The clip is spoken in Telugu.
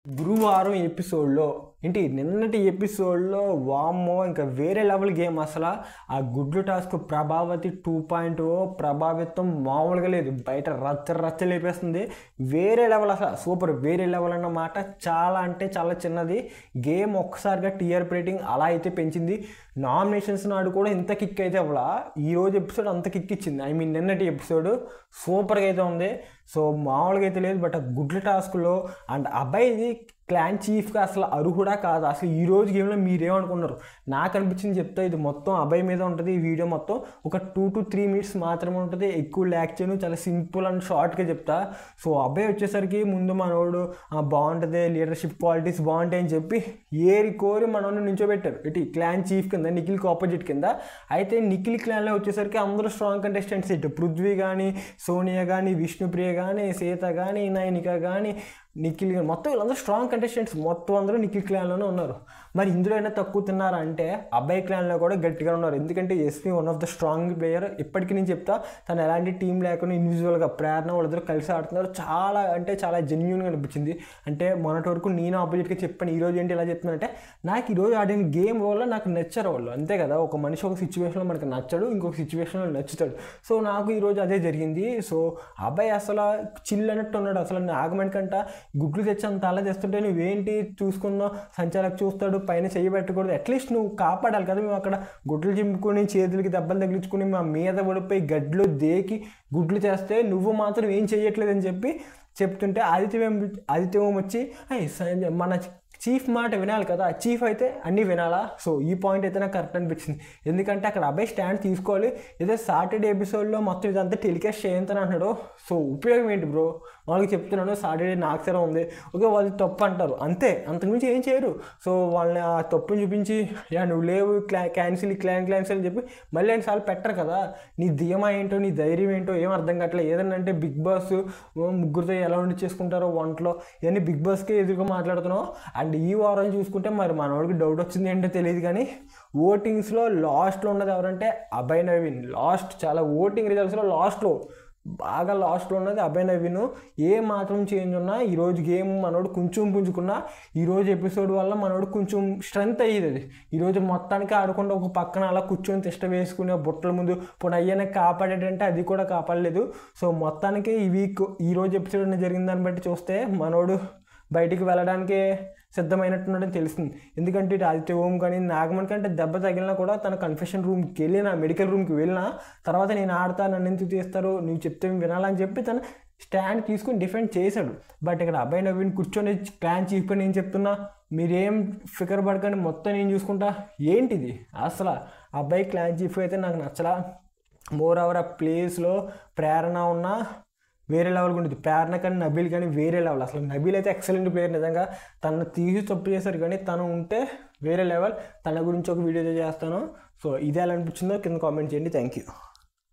గురువారం ఎపిసోడ్లో ఏంటి నిన్నటి ఎపిసోడ్లో వామ్మో ఇంకా వేరే లెవెల్ గేమ్ అసలు ఆ గుడ్లు task Prabhavati two point O ప్రభావితం మామూలుగా లేదు బయట రచ్చ రచ్చ లేపేస్తుంది వేరే లెవెల్ అసలు సూపర్ వేరే లెవెల్ అన్నమాట చాలా అంటే చాలా చిన్నది గేమ్ ఒక్కసారిగా టీఆర్పీ రేటింగ్ అలా అయితే పెంచింది నామినేషన్స్ నాడు కూడా ఇంత కిక్ అయితే అవ్వలా ఈ రోజు ఎపిసోడ్ అంత కిక్ ఇచ్చింది ఐ మీన్ నిన్నటి ఎపిసోడ్ సూపర్గా అయితే ఉంది సో మామూలుగా అయితే లేదు బట్ ఆ గుడ్ల టాస్క్లో అండ్ అబ్బాయిది క్లాన్ చీఫ్గా అసలు అర్హుడా కాదు అసలు ఈ రోజు గేమ్లో మీరేమనుకున్నారు నాకు అనిపించింది చెప్తా ఇది మొత్తం అబ్బాయి మీద ఉంటుంది ఈ వీడియో మొత్తం ఒక టూ టు త్రీ మినిట్స్ మాత్రమే ఉంటుంది ఎక్కువ ల్యాక్ చేయను చాలా సింపుల్ అండ్ షార్ట్గా చెప్తా సో అబ్బాయి వచ్చేసరికి ముందు మనోడు "ఆ, బాగుంటుంది లీడర్షిప్ క్వాలిటీస్ బాగుంటాయి అని చెప్పి ఏరి కోరి మనోడిని నించోబెట్టారు ఇటు క్లాన్ చీఫ్ కింద నిఖిల్కి ఆపోజిట్ కింద అయితే నిఖిల్ క్లాన్లో వచ్చేసరికి అందరూ స్ట్రాంగ్ కంటెస్టెంట్స్ ఇటు పృథ్వీ కానీ సోనియా కానీ విష్ణుప్రియ కానీ సీత కానీ నయనిక కానీ నిఖిల్ కానీ మొత్తం వీళ్ళందరూ స్ట్రాంగ్ కంటెస్టెంట్స్ మొత్తం అందరూ నిఖిల్ క్లాన్లోనే ఉన్నారు మరి ఇందులో అయినా తక్కువ తిన్నారా అంటే అబ్బాయి క్లాన్లో కూడా గట్టిగా ఉన్నారు ఎందుకంటే SP one of the strong player ఇప్పటికీ నేను చెప్తా తను ఎలాంటి టీం లేకుండా ఇండివిజువల్గా ప్రేరణ వాళ్ళిద్దరు కలిసి ఆడుతున్నారు చాలా అంటే చాలా జెన్యున్గా అనిపించింది అంటే మొన్నటి వరకు నేను ఆపోజిట్గా చెప్పాను ఈ రోజు ఏంటి ఇలా చెప్తున్నానంటే నాకు ఈరోజు ఆడిన గేమ్ వల్ల నాకు నచ్చారు వాళ్ళు అంతే కదా ఒక మనిషి ఒక సిచ్యువేషన్లో మనకు నచ్చడు ఇంకొక సిచ్యువేషన్లో నచ్చుతాడు సో నాకు ఈరోజు అదే జరిగింది సో అబ్బాయి అసలు చిల్ అన్నట్టు ఉన్నాడు అసలు నాగమణి కంట గుడ్లు తెచ్చి అంత అలా తెస్తుంటే నువ్వేంటి చూసుకున్నావు సంచాలకు చూస్తాడు పైన చెయ్యి పెట్టకూడదు అట్లీస్ట్ నువ్వు కాపాడాలి కదా మేము అక్కడ గుడ్లు చింపుకొని చేతులకి దెబ్బలు తగిలించుకొని మా మీద పడిపోయి గడ్లు దేకి గుడ్లు చేస్తే నువ్వు మాత్రం ఏం చెయ్యట్లేదని చెప్పి చెప్తుంటే ఆదిత్యం ఆదిత్యం వచ్చి "ఐ, స- మన చీఫ్ మాట వినాలి కదా చీఫ్ అయితే అన్నీ వినాలా సో ఈ పాయింట్ అయితే నాకు కరెక్ట్ అనిపించింది ఎందుకంటే అక్కడ అబ్బాయి స్టాండ్ తీసుకోవాలి ఏదో సాటర్డే ఎపిసోడ్లో మొత్తం ఇదంతా టెలికాస్ట్ చేయంతని అంటున్నాడు సో ఉపయోగం ఏంటి బ్రో వాళ్ళకి చెప్తున్నాను సాటర్డే నాకు సరే ఉంది ఓకే వాళ్ళు తప్పు అంటారు అంతే అంతకుమించి ఏం చేయరు సో వాళ్ళని ఆ తప్పుని చూపించి యా నువ్వు లేవు క్లా క్యాన్సిల్ క్లాన్ క్యాన్సిల్ అని చెప్పి మళ్ళీ రెండు సార్లు పెట్టరు కదా నీ ధీమా ఏంటో నీ ధైర్యం ఏంటో ఏం అర్థం కావట్లేదు ఏదన్నా అంటే బిగ్ బాస్ ముగ్గురితో ఎలా ఉండి చేసుకుంటారో వంటలో ఇవన్నీ బిగ్ బాస్కే ఎదురుగా మాట్లాడుతున్నావు అండ్ ఈ వారం చూసుకుంటే మరి మనోడికి డౌట్ వచ్చింది ఏంటో తెలియదు కానీ ఓటింగ్స్లో లాస్ట్లో ఉన్నది ఎవరంటే అభయ్ నవీన్ లాస్ట్ చాలా ఓటింగ్ రిజల్ట్స్లో లాస్ట్లో బాగా లాస్ట్లో ఉన్నది అభయ్ నవీన్ ఏ మాత్రం చేంజ్ ఉన్నా ఈరోజు గేమ్ మనోడు కొంచెం పుంజుకున్నా ఈరోజు ఎపిసోడ్ వల్ల మనోడు కొంచెం స్ట్రెంగ్త్ అయ్యేది అది ఈరోజు మొత్తానికి ఆడకుండా ఒక పక్కన అలా కూర్చొని తిష్ట వేసుకునే బుట్టల ముందు ఇప్పుడు అయ్యానే కాపాడేటంటే అది కూడా కాపాడలేదు సో మొత్తానికి ఈ వీక్ ఈ రోజు ఎపిసోడ్ జరిగిన దాన్ని బట్టి చూస్తే మనోడు బయటికి వెళ్ళడానికి సిద్ధమైనట్టున్నాడని తెలిసింది ఎందుకంటే ఇటు ఆదిత్య ఓం కానీ నాగమణి కంటే దెబ్బ తగిలినా కూడా తన కన్ఫెషన్ రూమ్కి వెళ్ళినా మెడికల్ రూమ్కి వెళ్ళినా తర్వాత నేను ఆడతా నన్ను ఎందుకు తీస్తారు నువ్వు చెప్తే వినాలని చెప్పి తను స్టాండ్ తీసుకుని డిఫెండ్ చేశాడు బట్ ఇక్కడ అబ్బాయి నవీన్ కూర్చొని ప్లాన్ చీఫ్గా నేను చెప్తున్నా మీరేం ఫికర్ పడకండి మొత్తం నేను చూసుకుంటా ఏంటిది అసలు అబ్బాయి క్లాన్ చీఫ్ అయితే నాకు నచ్చలా మోర్ ఓవర్ ఆ ప్లేస్లో ప్రేరణ ఉన్న వేరే లెవెల్ ఉంటుంది ప్రేరణ కానీ నబీల్ కానీ వేరే లెవెల్ అసలు నబీల్ అయితే ఎక్సలెంట్ ప్లేయర్ నిజంగా తను తీసి తప్పు చేశారు కానీ తను ఉంటే వేరే లెవెల్ తన గురించి ఒక వీడియో చేస్తాను సో ఇది ఎలా అనిపించిందో కింద కామెంట్ చేయండి థ్యాంక్ యూ